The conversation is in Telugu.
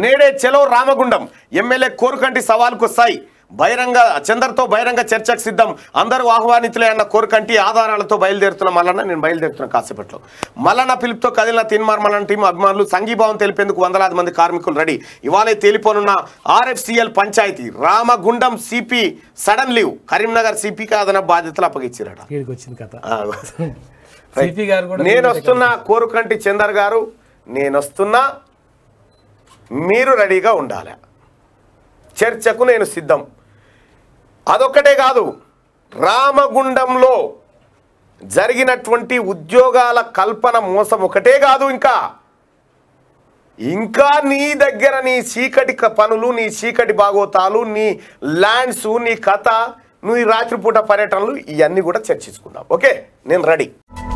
నేడే చెలో రామగుండం ఎమ్మెల్యే కోరుకంటి సవాల్కు సాయి బహిరంగ చందర్తో బహిరంగ చర్చకు సిద్ధం అందరూ ఆహ్వానితులే అన్న కోరుకంటి ఆధారాలతో బయలుదేరుతున్న మల్లన్న నేను బయలుదేరుతున్న కాసేపట్లో మల్లన్న పిలుపుతో కదిలిన తిన్మార్ మల్లన్న టీం అభిమానులు సంఘీభావం తెలిపేందుకు వందలాది మంది కార్మికులు రెడీ ఇవాళ తేలిపోనున్న RFCL panchayati Ramagundam CP sudden leave Karimnagar సిపికి అదన బాధ్యతలు అప్పగించారట వీడికి వచ్చింది కథ ఆ, సిపి గారు కూడా నేను వస్తున్నా కోరుకంటి చందర్ గారు నేను వస్తున్నా మీరు రెడీగా ఉండాలి చర్చకు నేను సిద్ధం అదొక్కటే కాదు రామగుండంలో జరిగినటువంటి ఉద్యోగాల కల్పన మోసం ఒకటే కాదు ఇంకా ఇంకా నీ దగ్గర నీ చీకటి క- పనులు నీ చీకటి బాగోతాలు నీ ల్యాండ్స్ నీ కథ నీ రాత్రిపూట పర్యటనలు ఇవన్నీ కూడా చర్చించుకుందాం ఓకే నేను రెడీ